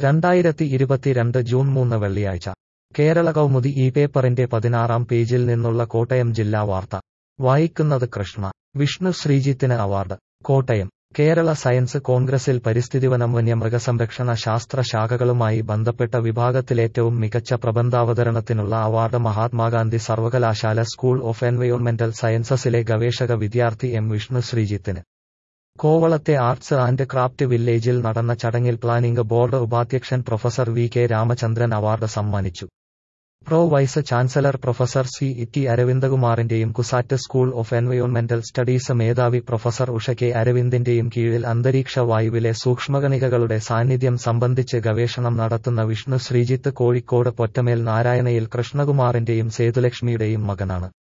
രണ്ടായിരത്തി ഇരുപത്തിരണ്ട് ജൂൺ മൂന്ന് വെള്ളിയാഴ്ച കേരള കൗമുദി ഈ പേപ്പറിന്റെ പതിനാറാം പേജിൽ നിന്നുള്ള കോട്ടയം ജില്ലാ വാർത്ത വായിക്കുന്നത് കൃഷ്ണ വിഷ്ണു ശ്രീജിത്തിന് അവാർഡ് കോട്ടയം കേരള സയൻസ് കോൺഗ്രസിൽ പരിസ്ഥിതിവനം വന്യമൃഗസംരക്ഷണ ശാസ്ത്ര ശാഖകളുമായി ബന്ധപ്പെട്ട വിഭാഗത്തിലേറ്റവും മികച്ച പ്രബന്ധാവതരണത്തിനുള്ള അവാർഡ് മഹാത്മാഗാന്ധി സർവകലാശാല സ്കൂൾ ഓഫ് എൻവയോൺമെന്റൽ സയൻസസിലെ ഗവേഷക വിദ്യാർത്ഥി എം വിഷ്ണു ശ്രീജിത്തിന് കോവളത്തെ ആർട്സ് ആൻഡ് ക്രാഫ്റ്റ് വില്ലേജിൽ നടന്ന ചടങ്ങിൽ പ്ലാനിംഗ് ബോർഡ് ഉപാധ്യക്ഷൻ professor V K Ramachandran award സമ്മാനിച്ചു pro vice chancellor professor C T അരവിന്ദകുമാറിന്റെയും കുസാറ്റ് സ്കൂൾ ഓഫ് എൻവയോൺമെന്റൽ സ്റ്റഡീസ് മേധാവി പ്രൊഫസർ ഉഷ കെ അരവിന്ദിന്റെയും കീഴിൽ അന്തരീക്ഷ വായുവിലെ സൂക്ഷ്മകണികകളുടെ സാന്നിധ്യം സംബന്ധിച്ച് ഗവേഷണം നടത്തുന്ന വിഷ്ണു ശ്രീജിത്ത് കോഴിക്കോട് പൊറ്റമേൽ നാരായണയിൽ കൃഷ്ണകുമാറിന്റെയും സേതുലക്ഷ്മിയുടെയും മകനാണ്